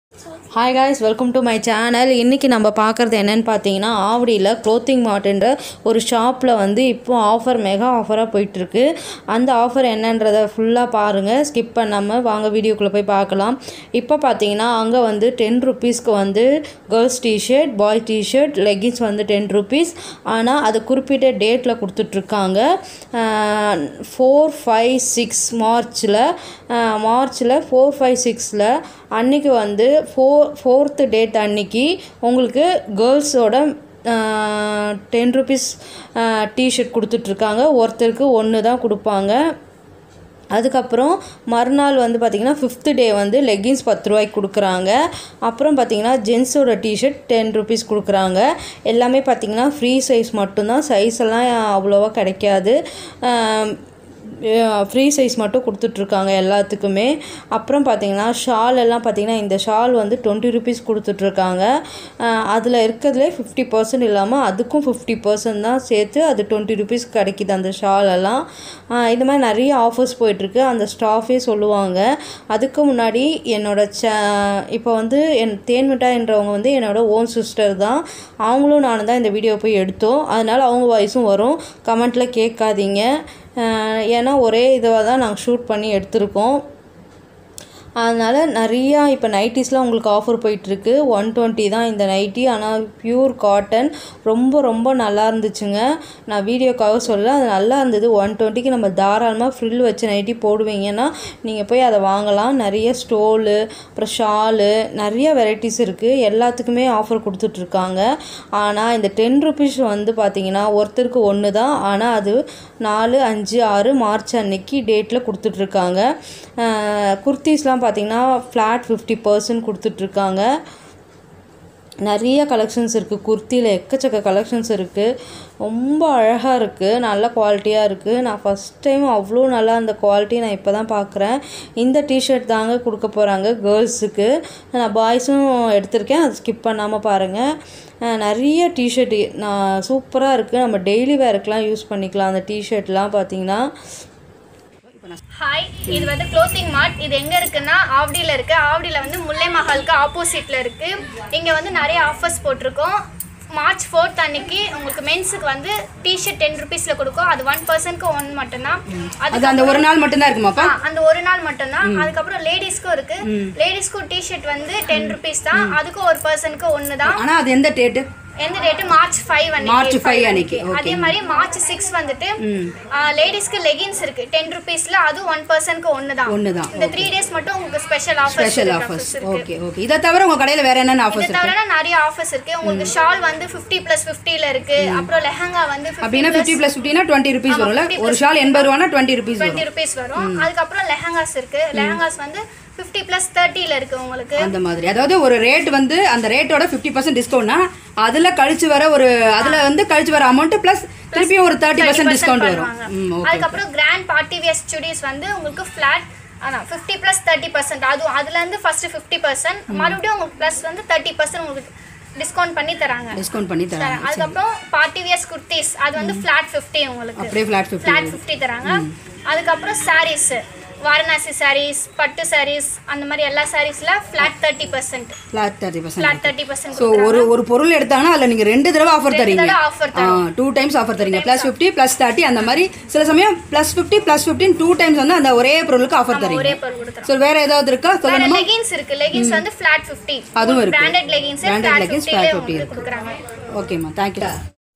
Hi guys welcome to my channel இன்றைக்கி நம்ம பார்க்குறது என்னென்னு பார்த்தீங்கன்னா ஆவடியில் க்ளோத்திங் மார்ட்ன்ற ஒரு ஷாப்பில் வந்து இப்போ ஆஃபர் மெகா ஆஃபராக போயிட்டுருக்கு அந்த ஆஃபர் என்னன்றதை ஃபுல்லாக பாருங்கள் ஸ்கிப் பண்ணாமல் வாங்க வீடியோக்குள்ளே போய் பார்க்கலாம் இப்போ பார்த்தீங்கன்னா அங்கே வந்து டென் ருப்பீஸ்க்கு வந்து girls T shirt boy T shirt leggings வந்து டென் ருப்பீஸ் ஆனால் அது குறிப்பிட்ட டேட்டில் கொடுத்துட்ருக்காங்க ஃபோர் ஃபைவ் சிக்ஸ் மார்ச்சில் மார்ச்சில் ஃபோர் ஃபைவ் சிக்ஸில் அன்றைக்கி வந்து ஃபோர் ஃபோர்த்து டேட் அன்னைக்கு உங்களுக்கு கேர்ள்ஸோட டென் ருபீஸ் டிஷர்ட் கொடுத்துட்ருக்காங்க ஒருத்தருக்கு ஒன்று தான் கொடுப்பாங்க அதுக்கப்புறம் மறுநாள் வந்து பார்த்திங்கன்னா ஃபிஃப்த்து டே வந்து லெகின்ஸ் பத்து ரூபாய்க்கு கொடுக்குறாங்க அப்புறம் பார்த்திங்கன்னா ஜென்ஸோட டிஷர்ட் டென் ருபீஸ் கொடுக்குறாங்க எல்லாமே பார்த்திங்கன்னா ஃப்ரீ சைஸ் மட்டும்தான் சைஸ் எல்லாம் அவ்வளோவா கிடைக்காது ஃப்ரீ சைஸ் மட்டும் கொடுத்துட்ருக்காங்க எல்லாத்துக்குமே அப்புறம் பார்த்தீங்கன்னா ஷால் எல்லாம் பார்த்தீங்கன்னா இந்த ஷால் வந்து டுவெண்ட்டி ருபீஸ் கொடுத்துட்ருக்காங்க அதில் இருக்கிறதுலே ஃபிஃப்டி பர்சன்ட் இல்லாமல் அதுக்கும் ஃபிஃப்டி பர்சன்ட் தான் சேர்த்து அது டுவெண்ட்டி ருபீஸ் கிடைக்கிது அந்த ஷால் எல்லாம் இந்த மாதிரி நிறைய ஆஃபர்ஸ் போயிட்டுருக்கு அந்த ஸ்டாஃபே சொல்லுவாங்க அதுக்கு முன்னாடி என்னோட ச இப்போ வந்து என் தேன்மிட்டாய்ன்றவங்க வந்து என்னோட ஓன் சிஸ்டர் தான் அவங்களும் நானும் தான் இந்த வீடியோ போய் எடுத்தோம் அதனால் அவங்க வாய்ஸும் வரும் கமெண்ட்டில் கேட்காதீங்க ஏன்னா ஒரே இதுவாக தான் நாங்கள் ஷூட் பண்ணி எடுத்திருக்கோம் அதனால் நிறையா இப்போ நைட்டிஸ்லாம் உங்களுக்கு ஆஃபர் போயிட்டுருக்கு ஒன் டுவெண்ட்டி தான் இந்த நைட்டி ஆனால் பியூர் காட்டன் ரொம்ப ரொம்ப நல்லா இருந்துச்சுங்க நான் வீடியோக்காக சொல்ல அது நல்லா இருந்தது ஒன் டுவெண்ட்டிக்கு நம்ம தாராளமாக ஃப்ரில் வச்ச நைட்டி போடுவீங்கன்னா நீங்கள் போய் அதை வாங்கலாம் நிறைய ஸ்டோலு அப்புறம் ஷாலு நிறைய வெரைட்டிஸ் இருக்குது எல்லாத்துக்குமே ஆஃபர் கொடுத்துட்ருக்காங்க ஆனால் இந்த டென் ருபீஸ் வந்து பார்த்திங்கன்னா ஒருத்தருக்கு ஒன்று தான் ஆனால் அது நாலு அஞ்சு ஆறு மார்ச் அன்னைக்கு டேட்டில் கொடுத்துட்ருக்காங்க குர்த்திஸ்லாம் பார்த்திங்கன்னா ஃப்ளாட் ஃபிஃப்டி பர்சன்ட் கொடுத்துட்ருக்காங்க நிறைய கலெக்ஷன்ஸ் இருக்குது குர்த்தியில் எக்கச்சக்க கலெக்ஷன்ஸ் இருக்குது ரொம்ப அழகாக இருக்குது நல்ல குவாலிட்டியாக இருக்குது நான் ஃபஸ்ட் டைம் அவ்வளோ நல்லா அந்த குவாலிட்டி நான் இப்போ தான் பார்க்குறேன் இந்த டிஷர்ட் தாங்க கொடுக்க போகிறாங்க கேர்ள்ஸுக்கு நான் பாய்ஸும் எடுத்திருக்கேன் அது ஸ்கிப் பண்ணாமல் பாருங்கள் நிறைய டிஷர்ட் நான் சூப்பராக இருக்குது நம்ம டெய்லி வேருக்கெலாம் யூஸ் பண்ணிக்கலாம் அந்த டிஷர்ட்லாம் பார்த்தீங்கன்னா ஹாய் இது வந்து க்ளோத்திங் மார்ட் இது எங்கே இருக்குன்னா ஆவடியில் இருக்குது ஆவடியில் வந்து முல்லை மஹாலுக்கு ஆப்போசிட்டில் இருக்குது இங்கே வந்து நிறைய ஆஃபர்ஸ் போட்டிருக்கோம் மார்ச் ஃபோர்த் அன்னைக்கு உங்களுக்கு மென்ஸுக்கு வந்து டிஷர்ட் டென் ருபீஸில் கொடுக்கும் அது ஒன் பர்சன்ட்க்கு ஒன் மட்டும்தான் அது அந்த ஒரு நாள் மட்டும் தான் இருக்குமாப்பா ஆ, அந்த ஒரு நாள் மட்டும்தான் அதுக்கப்புறம் லேடிஸ்க்கும் இருக்கு லேடிஸ்க்கும் டிஷர்ட் வந்து டென் ருபீஸ் தான் அதுக்கும் ஒரு பர்சனுக்கு ஒன்று தான் ஆனா அது எந்த டேட்டு எந்த டேட்டு மார்ச் ஃபைவ் மார்ச் 5 அன்னைக்கு, okay. அதே மாதிரி மார்ச் சிக்ஸ் வந்துட்டு லேடிஸ்க்கு லெகின்ஸ் இருக்கு டென் ருபீஸ்ல அது ஒன் பர்சன்ட்க்கு ஒன்று தான் ஒன்று தான் இந்த த்ரீ டேஸ் மட்டும் உங்களுக்கு special offers special offers okay okay இதை தவிர உங்க கடையில வேற என்னென்ன ஆஃபர்ஸ் இது இருக்கு தவிர நிறைய ஆஃபர்ஸ் இருக்கு உங்களுக்கு ஷால் வந்து 50 பிளஸ் 50 ல இருக்கு அப்புறம் லெஹங்கா வந்து 50 அப்படின்னா ஃபிஃப்டி பிளஸ் ஃபிஃப்டினா டுவெண்ட்டி ருபீஸ் வரும்ல ஒரு ஷால் எண்பது ரூபானா டுவெண்ட்டி ருபீஸ் வரும் 20 ருபீஸ் வரும் அதுக்கப்புறம் லெஹங்காஸ் இருக்கு லெஹங்காஸ் வந்து 50 பிளஸ் 30 ல இருக்கு உங்களுக்கு அந்த மாதிரி அதாவது ஒரு ரேட் வந்து அந்த ரேட்டோட ஃபிஃப்டி பர்சன்ட் டிஸ்கவுண்ட்னா அதுல கழிச்சு வர ஒரு அதுல வந்து கழிச்சு வர அமௌண்ட் பிளஸ் திருப்பியும் ஒரு தேர்ட்டி பர்சன்ட் டிஸ்கவுண்ட் வரும் ம் ஓகே அதுக்கப்புறம் கிராண்ட் பார்ட்டி வேஸ் சுடிஸ் வந்து உங்களுக்கு ஃபிளாட் அதான் ஃபிஃப்டி ப்ளஸ் தேர்ட்டி பர்சன்ட் அதுவும் அதுலேருந்து ஃபர்ஸ்ட் ஃபிஃப்டி பர்சன்ட் மறுபடியும் உங்களுக்கு ப்ளஸ் வந்து தேர்ட்டி பர்சன்ட் உங்களுக்கு டிஸ்கவுண்ட் பண்ணி தராங்க டிஸ்கவுண்ட் பண்ணி தராங்க அதுக்கப்புறம் பார்ட்டி வியர்ஸ் குர்த்திஸ் அது வந்து ஃபிளாட் ஃபிஃப்டி உங்களுக்கு அப்படியே ஃபிளாட் ஃபிஃப்டி ஃபிளாட் ஃபிஃப்டி தராங்க அதுக்கப்புறம் சாரீஸ் வாரணாசி சாரீஸ் பட்டு சாரீஸ் அந்த மாதிரி எல்லா சாரீஸ்ல flat thirty percent flat thirty percent flat thirty percent so ஒரு ஒரு பொருள் எடுத்தாங்கன்னா அதில் நீங்கள் ரெண்டு தடவை ஆஃபர் தரீங்க தடவை offer டூ டைம்ஸ் ஆஃபர் தரீங்க ப்ளஸ் ஃபிஃப்டி ப்ளஸ் தேர்ட்டி அந்த மாதிரி சில சமயம் plus fifty plus fifteen two times வந்து அந்த ஒரே பொருளுக்கு ஆஃபர் தரீங்க ஒரே பொருள் கொடுக்குறோம் ஸோ வேற ஏதாவது இருக்கா வேற சொல்லணுமா லெகின்ஸ் இருக்கு லெகின்ஸ் வந்து ஃபிளாட் 50 அதுவும் இருக்கு. Branded leggings Branded flat leggings 50 flat ல 50 உங்களுக்கு இருக்கு. கொடுக்குறாங்க ஓகேம்மா தேங்க்யூ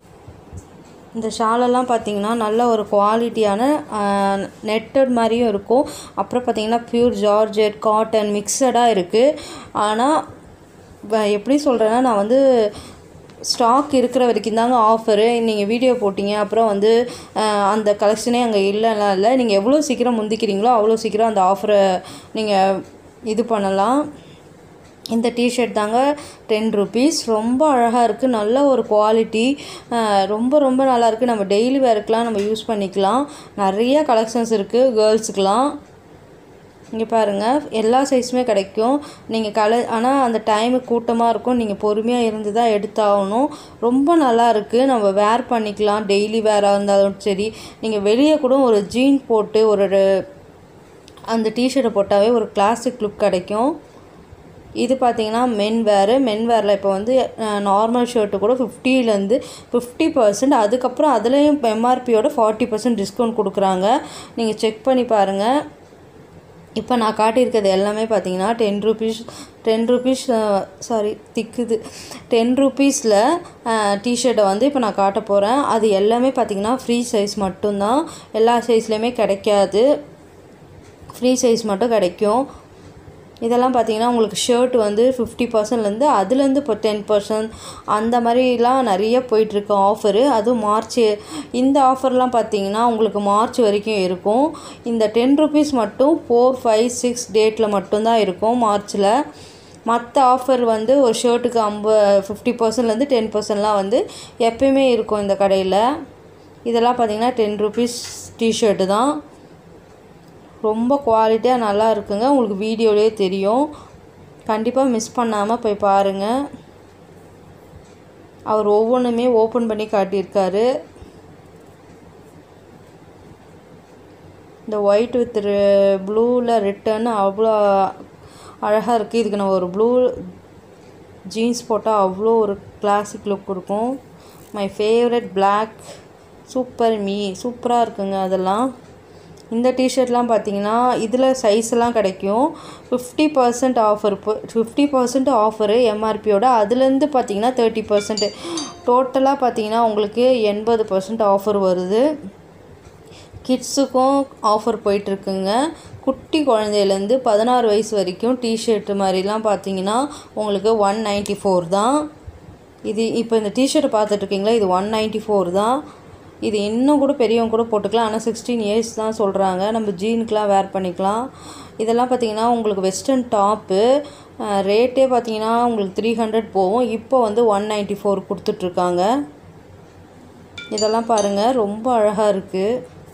இந்த ஷாலெல்லாம் பார்த்தீங்கன்னா நல்ல ஒரு குவாலிட்டியான நெட்டட் மாதிரியும் இருக்கும் அப்புறம் பார்த்தீங்கன்னா பியூர் ஜார்ஜெட் காட்டன் மிக்சடாக இருக்குது ஆனால் வ- எப்படி சொல்கிறேன்னா நான் வந்து ஸ்டாக் இருக்கிற வரைக்கும் தாங்க ஆஃபரு நீங்கள் வீடியோ போட்டிங்க அப்புறம் வந்து அஹ், அந்த கலெக்ஷனே அங்கே இல்லைலாம் இல்லை நீங்கள் எவ்வளோ சீக்கிரம் முந்திக்கிறீங்களோ அவ்வளோ சீக்கிரம் அந்த ஆஃபரை நீங்கள் இது பண்ணலாம் இந்த டிஷர்ட் தாங்க டென் ருபீஸ் ரொம்ப அழகாக இருக்குது நல்ல ஒரு குவாலிட்டி ரொம்ப ரொம்ப நல்லா இருக்குது நம்ம டெய்லி வேர்க்கெலாம் நம்ம யூஸ் பண்ணிக்கலாம் நிறைய கலெக்ஷன்ஸ் இருக்குது கேர்ள்ஸுக்கெலாம் இங்கே பாருங்கள் எல்லா சைஸுமே கிடைக்கும் நீங்கள் கல ஆனால் அந்த டைமு கூட்டமாக இருக்கும் நீங்கள் பொறுமையாக இருந்து தான் எடுத்தாகணும் ரொம்ப நல்லா இருக்குது நம்ம வேர் பண்ணிக்கலாம் டெய்லி வேராக இருந்தாலும் சரி நீங்கள் வெளியே கூட ஒரு ஜீன் போட்டு ஒரு அந்த டிஷர்ட்டை போட்டாவே ஒரு கிளாசிக் லுக் கிடைக்கும் இது பார்த்தீங்கன்னா மென் வேரு மென் வேரில் இப்போ வந்து நார்மல் ஷர்ட்டு கூட ஃபிஃப்டிலேருந்து ஃபிஃப்டி பர்சன்ட் அதுக்கப்புறம் அதுலேயும் எம்ஆர்பியோட ஃபார்ட்டி பர்சன்ட் டிஸ்கவுண்ட் கொடுக்குறாங்க நீங்கள் செக் பண்ணி பாருங்கள் இப்போ நான் காட்டியிருக்கிறது எல்லாமே பார்த்தீங்கன்னா ten rupees ten rupees sorry திக்குது டென் ருபீஸில் டிஷர்ட்டை வந்து இப்போ நான் காட்ட போகிறேன் அது எல்லாமே பார்த்தீங்கன்னா ஃப்ரீ சைஸ் மட்டும்தான் எல்லா சைஸ்லேயுமே கிடைக்காது ஃப்ரீ சைஸ் மட்டும் கிடைக்கும் இதெல்லாம் பார்த்தீங்கன்னா உங்களுக்கு ஷர்ட் வந்து ஃபிஃப்டி பர்சன்ட்லேருந்து அதுலேருந்து இப்போ டென் பர்சன்ட் அந்த மாதிரிலாம் நிறைய போயிட்டுருக்கு ஆஃபரு அதுவும் மார்ச் இந்த ஆஃபர்லாம் பார்த்தீங்கன்னா உங்களுக்கு மார்ச் வரைக்கும் இருக்கும் இந்த டென் ருபீஸ் மட்டும் ஃபோர் ஃபைவ் சிக்ஸ் டேட்டில் மட்டும்தான் இருக்கும் மார்ச்சில் மற்ற ஆஃபர் வந்து ஒரு ஷர்ட்டுக்கு ஐம்ப ஃபிஃப்டி பர்சன்ட்லேருந்து டென் பர்சன்ட்லாம் வந்து எப்பயுமே இருக்கும் இந்த கடையில் இதெல்லாம் பார்த்தீங்கன்னா டென் ருபீஸ் டிஷர்ட்டு தான் ரொம்ப குவாலிட்டியாக நல்லா இருக்குங்க உங்களுக்கு வீடியோலேயே தெரியும் கண்டிப்பாக மிஸ் பண்ணாமல் போய் பாருங்கள் அவர் ஒவ்வொன்றுமே ஓப்பன் பண்ணி காட்டியிருக்காரு இந்த ஒயிட் வித் ப்ளூவில் ரிட்டர்ன் அவ்வளோ அழகாக இருக்குது இதுக்கு நான் ஒரு ப்ளூ ஜீன்ஸ் போட்டால் அவ்வளோ ஒரு கிளாசிக் லுக் இருக்கும் my favourite black super me சூப்பராக இருக்குங்க அதெல்லாம் இந்த டிஷர்ட்லாம் பார்த்தீங்கன்னா இதில் சைஸ் எல்லாம் கிடைக்கும் fifty percent offer fifty percent offer எம்ஆர்பியோட அதுலேருந்து பார்த்தீங்கன்னா தேர்ட்டி பர்சன்ட் டோட்டலாக பார்த்தீங்கன்னா உங்களுக்கு எண்பது பர்சன்ட் ஆஃபர் வருது கிட்ஸுக்கும் ஆஃபர் போயிட்டுருக்குங்க குட்டி குழந்தையிலேருந்து பதினாறு வயசு வரைக்கும் டிஷர்ட்டு மாதிரிலாம் பார்த்தீங்கன்னா உங்களுக்கு ஒன் நைன்ட்டி ஃபோர் தான் இது இப்போ இந்த டிஷர்ட்டை பார்த்துட்ருக்கீங்களா இது ஒன் நைன்ட்டி ஃபோர் தான் இது இன்னும் கூட பெரியவங்க கூட போட்டுக்கலாம் ஆனால் சிக்ஸ்டீன் இயர்ஸ் தான் சொல்கிறாங்க நம்ம ஜீனுக்கெலாம் வேர் பண்ணிக்கலாம் இதெல்லாம் பார்த்தீங்கன்னா உங்களுக்கு வெஸ்டர்ன் டாப்பு ரேட்டே பார்த்தீங்கன்னா உங்களுக்கு த்ரீ ஹண்ட்ரட் போகும் இப்போ வந்து ஒன் நைன்ட்டி ஃபோர் கொடுத்துட்ருக்காங்க இதெல்லாம் பாருங்கள் ரொம்ப அழகாக இருக்குது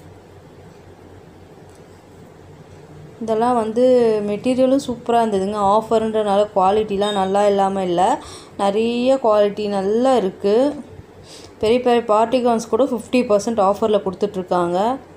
இதெல்லாம் வந்து மெட்டீரியலும் சூப்பராக இருந்ததுங்க ஆஃபருன்றனால குவாலிட்டிலாம் நல்லா இல்லாமல் இல்லை நிறைய குவாலிட்டி நல்லா இருக்குது பெரிய பெரிய பார்ட்டி கவுன்ஸ் கூட ஃபிஃப்டி பர்சன்ட் ஆஃபரில் கொடுத்துட்ருக்காங்க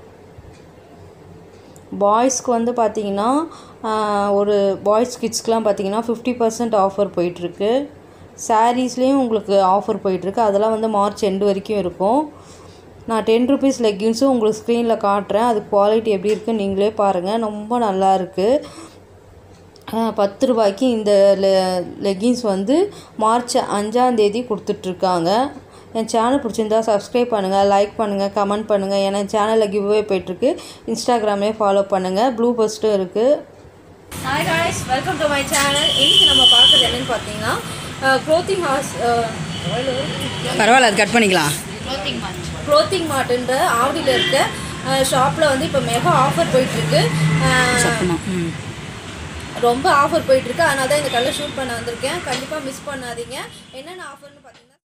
பாய்ஸ்க்கு வந்து பார்த்தீங்கன்னா ஒரு பாய்ஸ் கிட்ஸ்க்கெலாம் பார்த்தீங்கன்னா ஃபிஃப்டி பர்சன்ட் ஆஃபர் போயிட்டுருக்கு சாரீஸ்லேயும் உங்களுக்கு ஆஃபர் போயிட்டுருக்கு அதெல்லாம் வந்து மார்ச் எண்டு வரைக்கும் இருக்கும் நான் டென் ருபீஸ் லெக்கின்ஸும் உங்களுக்கு ஸ்க்ரீனில் காட்டுறேன் அது குவாலிட்டி எப்படி இருக்குன்னு நீங்களே பாருங்கள் ரொம்ப நல்லா இருக்குது பத்து ரூபாய்க்கு இந்த லெ லெகின்ஸ் வந்து மார்ச் அஞ்சாந்தேதி கொடுத்துட்ருக்காங்க என் சேனல் பிடிச்சிருந்தா சப்ஸ்கிரைப் பண்ணுங்கள் லைக் பண்ணுங்கள் கமெண்ட் பண்ணுங்கள் ஏன்னா என் சேனலில் கிவ்வே போயிட்டுருக்கு இன்ஸ்டாகிராம்லேயே ஃபாலோ பண்ணுங்கள் ப்ளூ பஸ்ட்டும் இருக்குது hi guys welcome to my channel இன்றைக்கி நம்ம பார்க்குறது என்னென்னு பார்த்தீங்கன்னா க்ளோத்திங் ஹாஸ் பரவாயில்ல அது கட் பண்ணிக்கலாம் க்ளோத்திங் மார்ட்டுன்ற ஆவடியில் இருக்க ஷாப்பில் வந்து இப்போ மெகா ஆஃபர் போயிட்டுருக்கு சத்தமா ம் ரொம்ப ஆஃபர் போயிட்டுருக்கு அதனால தான் இந்த கல்லை ஷூட் பண்ண வந்திருக்கேன் கண்டிப்பாக மிஸ் பண்ணாதீங்க என்னென்ன ஆஃபர்னு பார்த்தீங்கன்னா